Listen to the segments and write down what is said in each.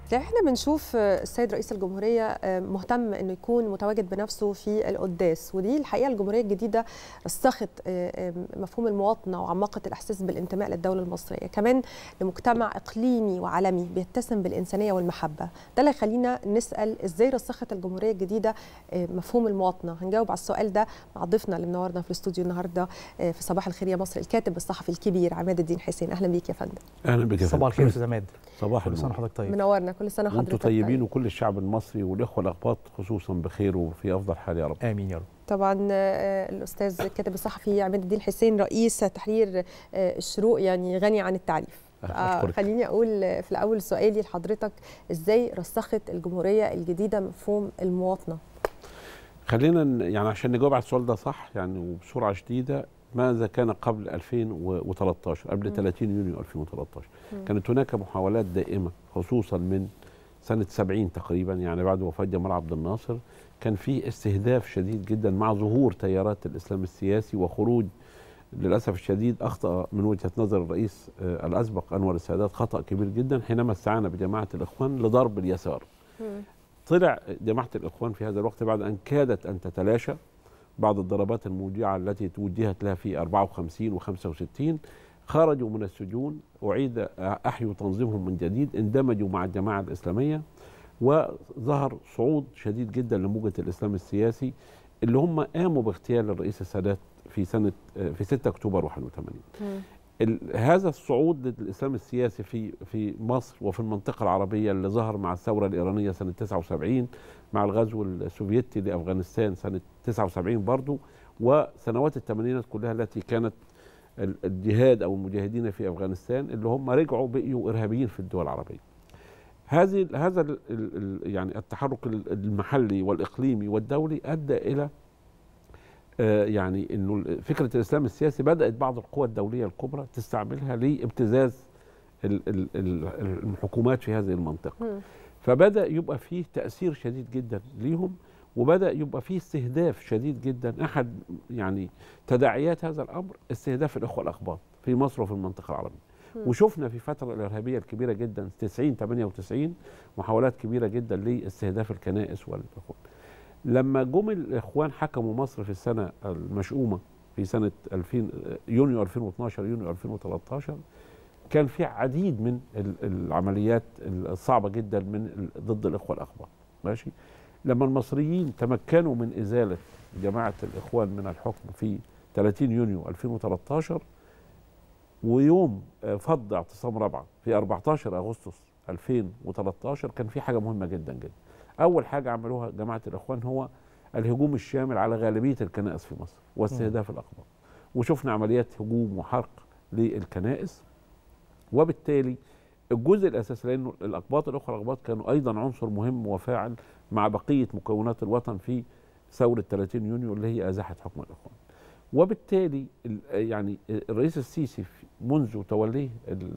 احنا بنشوف السيد رئيس الجمهوريه مهتم انه يكون متواجد بنفسه في القداس ودي الحقيقه الجمهوريه الجديده رسخت مفهوم المواطنه وعمقت الاحساس بالانتماء للدوله المصريه كمان لمجتمع اقليمي وعالمي بيتسم بالانسانيه والمحبه ده اللي يخلينا نسال ازاي رسخت الجمهوريه الجديده مفهوم المواطنه هنجاوب على السؤال ده مع ضيفنا اللي منورنا في الاستوديو النهارده في صباح الخير يا مصر الكاتب الصحفي الكبير عماد الدين حسين اهلا بيك يا فندم اهلا بك يا فندم صباح الخير استاذ عماد صباح كل سنه وحضرتك طيب منورنا كل سنه وحضرتك وانتم طيبين وكل الشعب المصري والاخوه الاقباط خصوصا بخير وفي افضل حال يا رب امين يا رب طبعا الاستاذ الكاتب الصحفي عماد الدين حسين رئيس تحرير الشروق يعني غني عن التعريف آه خليني اقول في الاول سؤالي لحضرتك ازاي رسخت الجمهوريه الجديده مفهوم المواطنه خلينا يعني عشان نجاوب على السؤال ده صح يعني وبسرعه شديده ماذا كان قبل 2013 قبل م. 30 يونيو 2013 م. كانت هناك محاولات دائمه خصوصا من سنه 70 تقريبا يعني بعد وفاه جمال عبد الناصر كان في استهداف شديد جدا مع ظهور تيارات الاسلام السياسي وخروج للاسف الشديد اخطا من وجهه نظر الرئيس الاسبق انور السادات خطا كبير جدا حينما استعان بجماعه الاخوان لضرب اليسار م. طلع جماعه الاخوان في هذا الوقت بعد ان كادت ان تتلاشى بعض الضربات الموجعة التي توجهت لها في 54 و65 خرجوا من السجون أعيد أحيوا تنظيمهم من جديد اندمجوا مع الجماعة الإسلامية وظهر صعود شديد جدا لموجة الإسلام السياسي اللي هم قاموا باغتيال الرئيس السادات في سنة في 6 أكتوبر 81 هذا الصعود للإسلام السياسي في في مصر وفي المنطقة العربية اللي ظهر مع الثورة الإيرانية سنة 79 مع الغزو السوفيتي لافغانستان سنه 79 برضه وسنوات الثمانينات كلها التي كانت الجهاد او المجاهدين في افغانستان اللي هم رجعوا بقيوا ارهابيين في الدول العربيه. هذه هذا ال ال يعني التحرك المحلي والاقليمي والدولي ادى الى آه يعني انه فكره الاسلام السياسي بدات بعض القوى الدوليه الكبرى تستعملها لابتزاز الحكومات في هذه المنطقه. فبدا يبقى فيه تاثير شديد جدا ليهم وبدا يبقى فيه استهداف شديد جدا احد يعني تداعيات هذا الامر استهداف الاخوه الاقباط في مصر وفي المنطقه العربيه وشفنا في الفتره الارهابيه الكبيره جدا 90 98 محاولات كبيره جدا لاستهداف الكنائس والاخوان لما جم الاخوان حكموا مصر في السنه المشؤومه في سنه 2000 يونيو 2012 يونيو 2013 كان في عديد من العمليات الصعبه جدا من ضد الاخوه الاقباط ماشي لما المصريين تمكنوا من ازاله جماعه الاخوان من الحكم في 30 يونيو 2013 ويوم فض اعتصام رابعه في 14 اغسطس 2013 كان في حاجه مهمه جدا جدا اول حاجه عملوها جماعه الاخوان هو الهجوم الشامل على غالبيه الكنائس في مصر واستهداف الاقباط وشفنا عمليات هجوم وحرق للكنائس وبالتالي الجزء الاساسي لانه الاقباط الاخرى الاقباط كانوا ايضا عنصر مهم وفاعل مع بقيه مكونات الوطن في ثوره 30 يونيو اللي هي ازاحت حكم الاخوان. وبالتالي يعني الرئيس السيسي منذ توليه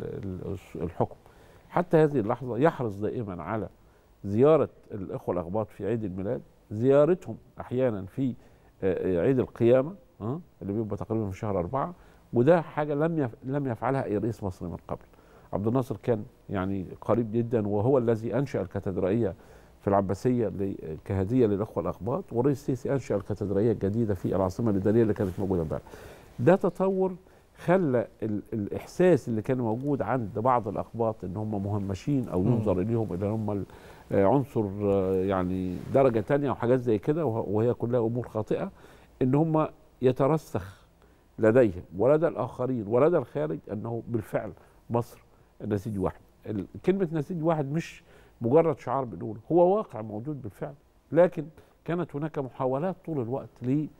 الحكم حتى هذه اللحظه يحرص دائما على زياره الاخوه الاقباط في عيد الميلاد، زيارتهم احيانا في عيد القيامه اللي بيبقى تقريبا في شهر أربعة وده حاجه لم لم يفعلها اي رئيس مصري من قبل. عبد الناصر كان يعني قريب جدا وهو الذي انشا الكاتدرائيه في العباسيه كهديه للاخوه الاقباط والرئيس السيسي انشا الكاتدرائيه الجديده في العاصمه الاداريه اللي كانت موجوده امبارح. ده تطور خلى الاحساس اللي كان موجود عند بعض الاقباط ان هم مهمشين او ينظر اليهم ان هم عنصر يعني درجه ثانيه وحاجات زي كده وهي كلها امور خاطئه ان هم يترسخ لديهم ولدى الاخرين ولدى الخارج انه بالفعل مصر نسيج واحد كلمة نسيج واحد مش مجرد شعار بنقوله هو واقع موجود بالفعل لكن كانت هناك محاولات طول الوقت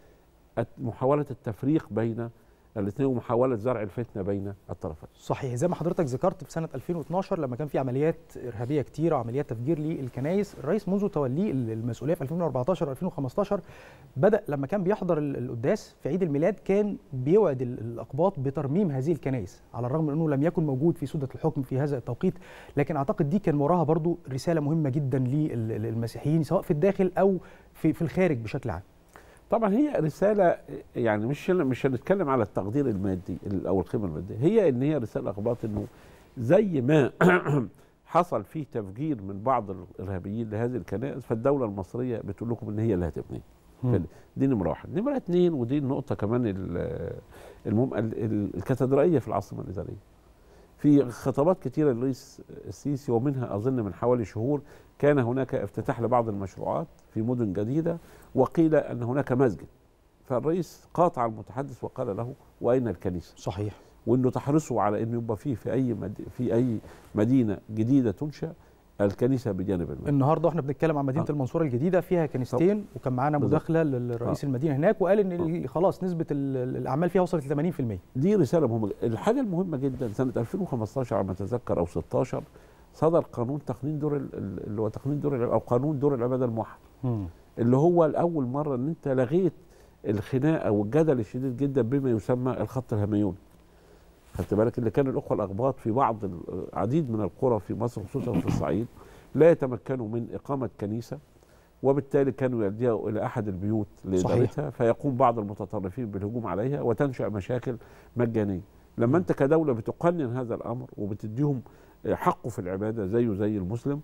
لمحاولة التفريق بين الاثنين ومحاولة زرع الفتنة بين الطرفين صحيح زي ما حضرتك ذكرت في سنة 2012 لما كان في عمليات إرهابية كتيرة وعمليات تفجير للكنائس الرئيس منذ توليه المسؤولية في 2014 2015 بدأ لما كان بيحضر القداس في عيد الميلاد كان بيوعد الأقباط بترميم هذه الكنائس على الرغم من أنه لم يكن موجود في سدة الحكم في هذا التوقيت لكن أعتقد دي كان وراها برضو رسالة مهمة جدا للمسيحيين سواء في الداخل أو في, في الخارج بشكل عام طبعا هي رساله يعني مش مش هنتكلم على التقدير المادي او القيمه الماديه هي ان هي رساله اخباط انه زي ما حصل فيه تفجير من بعض الارهابيين لهذه الكنائس فالدوله المصريه بتقول لكم ان هي اللي هتبنيها مم. دي نمره واحد نمره اثنين ودي النقطه كمان ال- المهم ال- ال- الكاتدرائيه في العاصمه الاداريه في خطابات كثيره للرئيس السيسي ومنها اظن من حوالي شهور كان هناك افتتاح لبعض المشروعات في مدن جديده وقيل ان هناك مسجد فالرئيس قاطع المتحدث وقال له واين الكنيسه صحيح وانه تحرصوا على انه يبقى فيه في اي مد... في اي مدينه جديده تنشا الكنيسه بجانب المسجد النهارده واحنا بنتكلم عن مدينه آه. المنصوره الجديده فيها كنيستين وكان معانا بالظبط. مداخله للرئيس المدينه هناك وقال ان ال- خلاص نسبه ال- ال- الاعمال فيها وصلت ل 80% دي رساله مهمه جداً. الحاجه المهمه جدا سنه 2015 على ما اتذكر او 16 صدر قانون تقنين دور ال- ال- اللي هو تقنين دور الع- او قانون دور العباده الموحد اللي هو لاول مره ان انت لغيت الخناقه والجدل الشديد جدا بما يسمى الخط الهميوني خدت بالك اللي كان الاخوه الاقباط في بعض العديد من القرى في مصر خصوصا في الصعيد لا يتمكنوا من اقامه كنيسه وبالتالي كانوا يلجأوا الى احد البيوت لادارتها فيقوم بعض المتطرفين بالهجوم عليها وتنشا مشاكل مجانيه لما انت كدوله بتقنن هذا الامر وبتديهم حقه في العباده زيه زي المسلم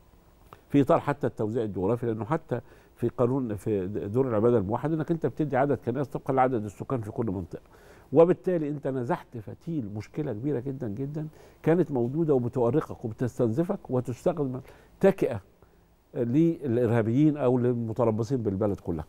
في اطار حتى التوزيع الجغرافي لانه حتى في قانون في دور العباده الموحد انك انت بتدي عدد كنائس طبقا لعدد السكان في كل منطقه وبالتالي انت نزحت فتيل مشكله كبيره جدا جدا كانت موجوده وبتؤرقك وبتستنزفك وتستخدم تكئه للارهابيين او للمتربصين بالبلد كلها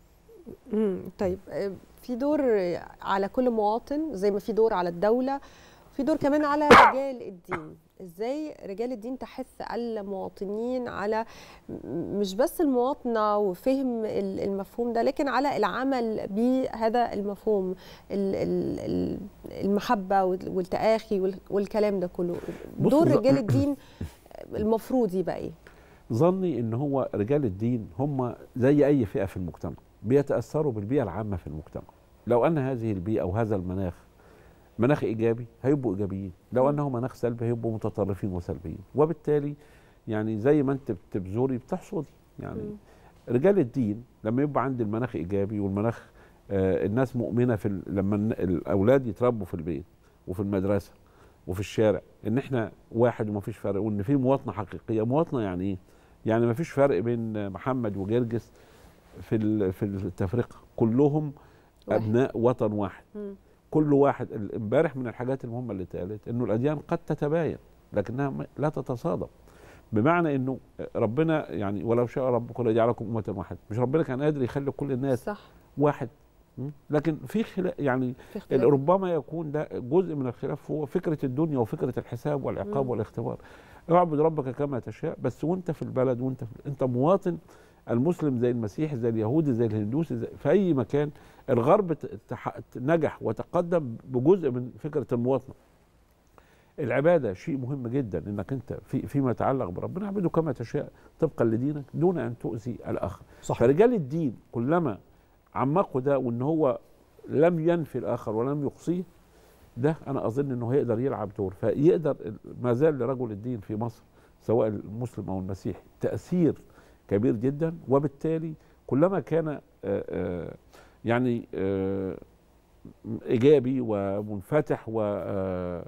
مم. طيب آه، في دور على كل مواطن زي ما في دور على الدولة في دور كمان على رجال الدين ازاي رجال الدين تحث المواطنين على م- مش بس المواطنة وفهم ال- المفهوم ده لكن على العمل بهذا المفهوم ال- ال- ال- المحبة وال- والتآخي وال- والكلام ده كله بص، دور ز- رجال الدين المفروض يبقى ايه ظني ان هو رجال الدين هم زي اي فئه في المجتمع بيتاثروا بالبيئه العامه في المجتمع لو ان هذه البيئه وهذا المناخ مناخ ايجابي هيبقوا ايجابيين لو انه مناخ سلبي هيبقوا متطرفين وسلبيين وبالتالي يعني زي ما انت بتبذري بتحصدي يعني مم. رجال الدين لما يبقى عند المناخ ايجابي والمناخ آه الناس مؤمنه في ال- لما الن- الاولاد يتربوا في البيت وفي المدرسه وفي الشارع ان احنا واحد وما فيش فرق وان في مواطنه حقيقيه مواطنه يعني ايه يعني ما فيش فرق بين محمد وجرجس في ال- في التفرقه كلهم واحد. ابناء وطن واحد مم. كل واحد ال- امبارح من الحاجات المهمه اللي اتقالت انه الاديان قد تتباين لكنها م- لا تتصادم بمعنى انه ربنا يعني ولو شاء ربك لجعلكم امه واحده مش ربنا كان قادر يخلي كل الناس صح واحد م? لكن في خلاف يعني في اختلاف ربما يكون ده جزء من الخلاف هو فكره الدنيا وفكره الحساب والعقاب مم. والاختبار اعبد ربك كما تشاء بس وانت في البلد وانت في انت مواطن المسلم زي المسيحي زي اليهودي زي الهندوسي زي في اي مكان الغرب ت- تح- نجح وتقدم بجزء من فكره المواطنه العباده شيء مهم جدا انك انت في فيما يتعلق بربنا اعبده كما تشاء طبقا لدينك دون ان تؤذي الاخر صح فرجال الدين كلما عمقوا ده وان هو لم ينفي الاخر ولم يقصيه ده انا اظن انه هيقدر يلعب دور فيقدر ما زال لرجل الدين في مصر سواء المسلم او المسيحي تاثير كبير جدا وبالتالي كلما كان آه، آه، يعني آه، ايجابي ومنفتح و آه،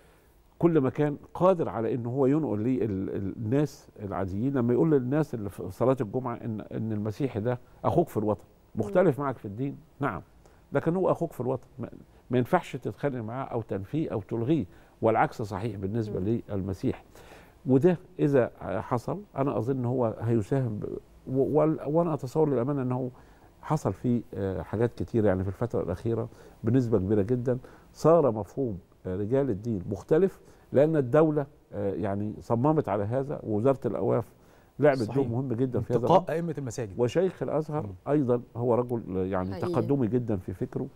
كل ما كان قادر على ان هو ينقل للناس العاديين لما يقول للناس اللي في صلاه الجمعه ان ان المسيحي ده اخوك في الوطن مختلف معك في الدين نعم لكن هو اخوك في الوطن ما- ما ينفعش تتخانق معاه او تنفيه او تلغيه والعكس صحيح بالنسبه مم. للمسيح وده اذا حصل انا اظن هو هيساهم ب- و- وال- وانا اتصور للامانه انه حصل فيه آه، حاجات كتير يعني في الفتره الاخيره بنسبه كبيره جدا صار مفهوم آه، رجال الدين مختلف لان الدوله آه، يعني صممت على هذا ووزاره الاوقاف لعبت دور صحيح. مهم جدا في هذا الأمر. انتقاء ائمه المساجد وشيخ الازهر مم. ايضا هو رجل يعني حقيقي. تقدمي جدا في فكره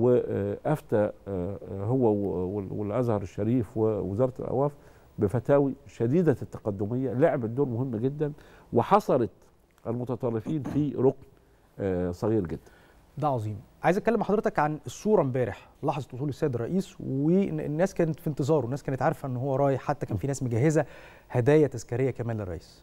وافتى آه، هو وال- والازهر الشريف ووزاره الاوقاف بفتاوي شديده التقدميه لعبت دور مهم جدا وحصرت المتطرفين في ركن آه، صغير جدا ده عظيم عايز اتكلم مع حضرتك عن الصوره امبارح لحظه وصول السيد الرئيس والناس كانت في انتظاره الناس كانت عارفه ان هو رايح حتى كان في ناس مجهزه هدايا تذكاريه كمان للرئيس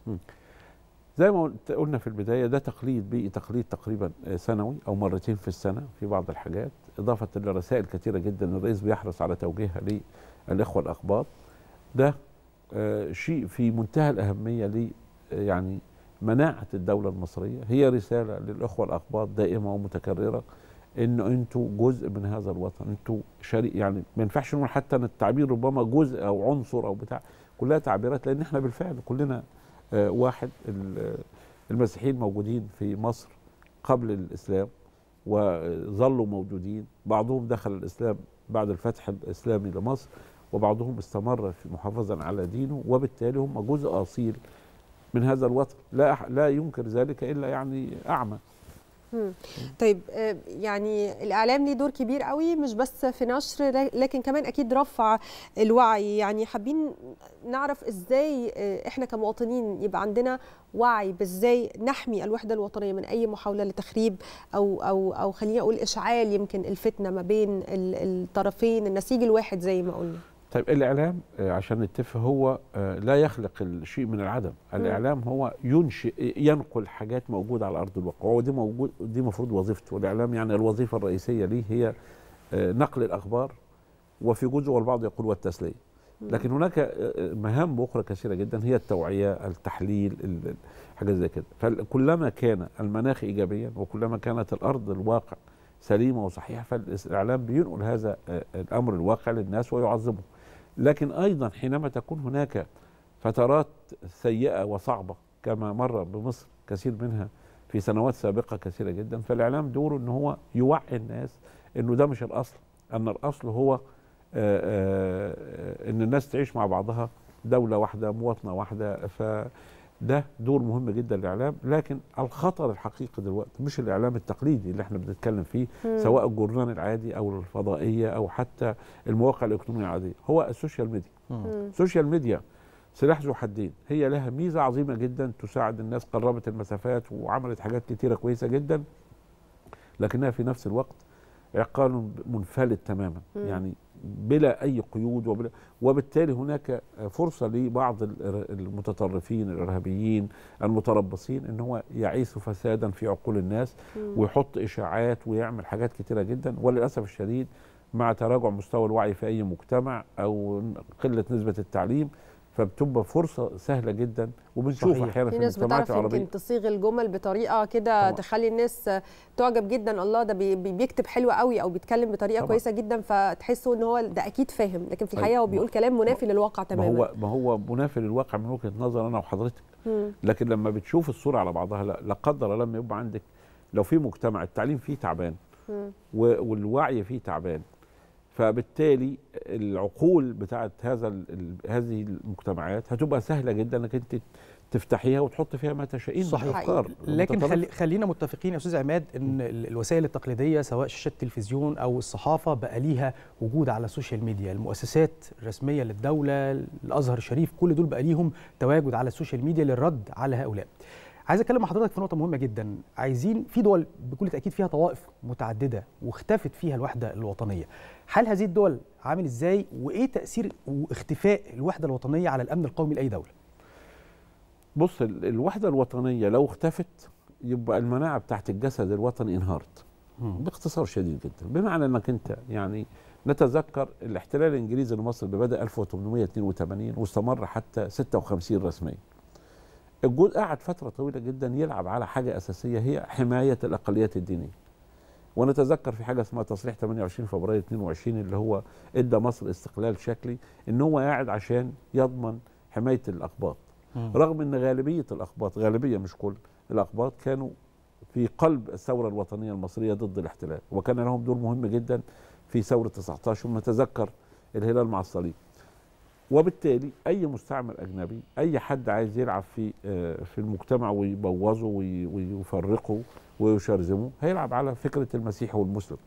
زي ما قلت- قلنا في البدايه ده تقليد بيئي تقليد تقريبا آه، سنوي او مرتين في السنه في بعض الحاجات اضافه لرسائل كثيره جدا الرئيس بيحرص على توجيهها للاخوه الاقباط ده آه، شيء في منتهى الاهميه ل آه، يعني مناعه الدوله المصريه هي رساله للاخوه الاقباط دائمه ومتكرره انه انتوا جزء من هذا الوطن انتوا شريك يعني ما ينفعش نقول حتى ان التعبير ربما جزء او عنصر او بتاع كلها تعبيرات لان احنا بالفعل كلنا آه، واحد ال- المسيحيين موجودين في مصر قبل الاسلام وظلوا موجودين بعضهم دخل الاسلام بعد الفتح الاسلامي لمصر وبعضهم استمر في محافظا على دينه وبالتالي هم جزء اصيل من هذا الوطن لا أح- لا ينكر ذلك الا يعني اعمى مم. طيب آه، يعني الاعلام ليه دور كبير قوي مش بس في نشر ل- لكن كمان اكيد رفع الوعي يعني حابين نعرف ازاي آه، احنا كمواطنين يبقى عندنا وعي بازاي نحمي الوحده الوطنيه من اي محاوله لتخريب او او او خليني اقول اشعال يمكن الفتنه ما بين ال- الطرفين النسيج الواحد زي ما قلنا طيب الاعلام آه، عشان نتفق هو آه، لا يخلق الشيء من العدم الاعلام هو ينشئ ينقل حاجات موجوده على ارض الواقع ودي موجود دي المفروض وظيفته الاعلام يعني الوظيفه الرئيسيه ليه هي آه، نقل الاخبار وفي جزء والبعض يقول والتسليه لكن هناك آه، مهام اخرى كثيره جدا هي التوعيه التحليل ال- ال- حاجات زي كده فكلما كان المناخ ايجابيا وكلما كانت الارض الواقع سليمه وصحيحه فالاعلام بينقل هذا آه، الامر الواقع للناس ويعظمه لكن ايضا حينما تكون هناك فترات سيئه وصعبه كما مر بمصر كثير منها في سنوات سابقه كثيره جدا فالاعلام دوره ان هو يوعي الناس انه ده مش الاصل ان الاصل هو آه، آه، ان الناس تعيش مع بعضها دوله واحده مواطنه واحده فده دور مهم جدا للاعلام لكن الخطر الحقيقي دلوقتي مش الاعلام التقليدي اللي احنا بنتكلم فيه مم. سواء الجورنال العادي او الفضائيه او حتى المواقع الالكترونيه العاديه هو السوشيال ميديا مم. السوشيال ميديا سلاح ذو حدين هي لها ميزه عظيمه جدا تساعد الناس قربت المسافات وعملت حاجات كتيره كويسه جدا لكنها في نفس الوقت عقال منفلت تماما مم. يعني بلا اي قيود وبلا وبالتالي هناك فرصه لبعض ال- المتطرفين الارهابيين المتربصين ان هو يعيث فسادا في عقول الناس مم. ويحط اشاعات ويعمل حاجات كتيره جدا وللاسف الشديد مع تراجع مستوى الوعي في اي مجتمع او قله نسبه التعليم فبتبقى فرصه سهله جدا وبنشوف صحيح. احيانا في, في ناس المجتمعات بتعرف العربيه يمكن تصيغ الجمل بطريقه كده طبعا. تخلي الناس تعجب جدا الله ده بي- بي- بيكتب حلو قوي او بيتكلم بطريقه طبعا. كويسه جدا فتحسوا ان هو ده اكيد فاهم لكن في الحقيقه أيوة. هو بيقول كلام منافي للواقع ما تماما هو ما هو منافي للواقع من وجهه نظر انا وحضرتك مم. لكن لما بتشوف الصوره على بعضها لا, لا قدر الله لما يبقى عندك لو في مجتمع التعليم فيه تعبان مم. و- والوعي فيه تعبان فبالتالي العقول بتاعت هذا ال- ال- هذه المجتمعات هتبقى سهله جدا انك انت تفتحيها وتحط فيها ما تشائين من صحيح. افكار لكن متطرفة. خلي خلينا متفقين يا استاذ عماد ان ال- الوسائل التقليديه سواء شاشات التلفزيون او الصحافه بقى ليها وجود على السوشيال ميديا المؤسسات الرسميه للدوله الازهر الشريف كل دول بقى ليهم تواجد على السوشيال ميديا للرد على هؤلاء عايز اتكلم مع حضرتك في نقطه مهمه جدا عايزين في دول بكل تاكيد فيها طوائف متعدده واختفت فيها الوحده الوطنيه هل هذه الدول عامل ازاي وايه تاثير واختفاء الوحده الوطنيه على الامن القومي لاي دوله بص ال- الوحده الوطنيه لو اختفت يبقى المناعه بتاعت الجسد الوطني انهارت باختصار شديد جدا بمعنى انك انت يعني نتذكر الاحتلال الانجليزي لمصر اللي بدا 1882 واستمر حتى 56 رسميا الجزء قعد فتره طويله جدا يلعب على حاجه اساسيه هي حمايه الاقليات الدينيه ونتذكر في حاجه اسمها تصريح 28 فبراير 22 اللي هو ادى مصر استقلال شكلي ان هو قاعد عشان يضمن حمايه الاقباط رغم ان غالبيه الاقباط غالبيه مش كل الاقباط كانوا في قلب الثوره الوطنيه المصريه ضد الاحتلال وكان لهم دور مهم جدا في ثوره 19 ونتذكر الهلال مع الصليب وبالتالي اي مستعمر اجنبي اي حد عايز يلعب في آه، في المجتمع ويبوظه وي- ويفرقه ويشرذمه هيلعب على فكره المسيح والمسلم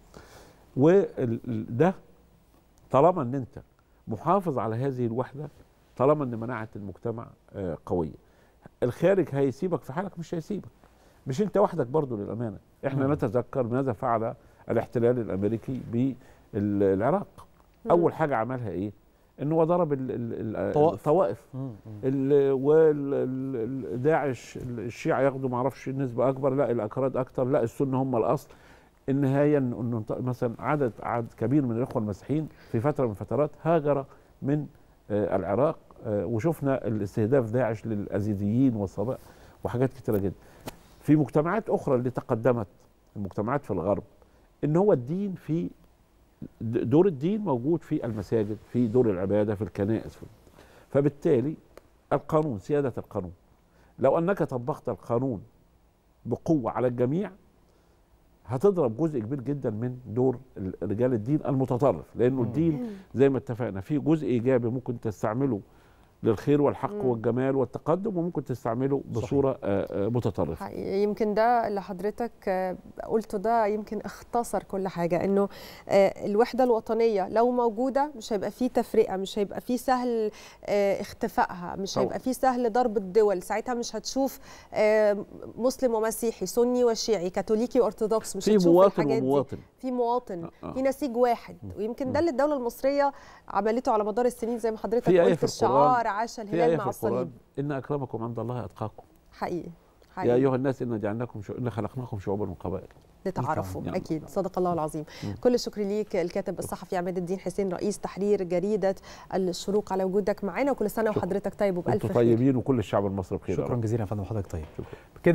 وده طالما ان انت محافظ على هذه الوحده طالما ان مناعه المجتمع آه، قويه الخارج هيسيبك في حالك مش هيسيبك مش انت وحدك برضو للامانه احنا مم. نتذكر ماذا فعل الاحتلال الامريكي بالعراق اول حاجه عملها ايه ان هو ضرب ال- ال- ال- طوائف. الطوائف وداعش الشيعة ياخدوا معرفش نسبة أكبر لا الأكراد أكتر لا السنة هم الأصل النهاية إن إنه مثلا عدد عدد كبير من الإخوة المسيحيين في فترة من الفترات هاجر من آه، العراق آه، وشفنا الاستهداف داعش للازيديين والصبا وحاجات كتيره جدا في مجتمعات اخرى اللي تقدمت المجتمعات في الغرب ان هو الدين في د- دور الدين موجود في المساجد في دور العباده في الكنائس في فبالتالي القانون سياده القانون لو انك طبقت القانون بقوه على الجميع هتضرب جزء كبير جدا من دور ال- رجال الدين المتطرف لانه مم. الدين زي ما اتفقنا في جزء ايجابي ممكن تستعمله للخير والحق مم. والجمال والتقدم وممكن تستعمله بصوره آه، آه، متطرفه حقيقي يمكن ده اللي حضرتك آه، قلته ده يمكن اختصر كل حاجة انه آه، الوحدة الوطنية لو موجودة مش هيبقى فيه تفرقة مش هيبقى فيه سهل آه، اختفائها مش طبعا. هيبقى فيه سهل ضرب الدول ساعتها مش هتشوف آه، مسلم ومسيحي سني وشيعي كاثوليكي وارثوذكس مش في هتشوف مواطن الحاجات دي ومواطن في مواطن آه، آه. في نسيج واحد ويمكن ده اللي الدولة المصرية عملته على مدار السنين زي ما حضرتك في آية قلت في الشعار القرآن- عاش في الهلال آية مع في القرآن الصليب إن أكرمكم عند الله أتقاكم حقيقي يا حقيقي أيها الناس إن جعلناكم شو... إن خلقناكم شعوبا وقبائل لتعرفوا نعم. اكيد صدق الله العظيم مم. كل الشكر ليك الكاتب الصحفي عماد الدين حسين رئيس تحرير جريده الشروق على وجودك معنا وكل سنه شكرا. وحضرتك طيب وبالف أنتم خير طيبين وكل الشعب المصري بخير يا شكرا رب. جزيلا يا فندم حضرتك طيب شكرا. كده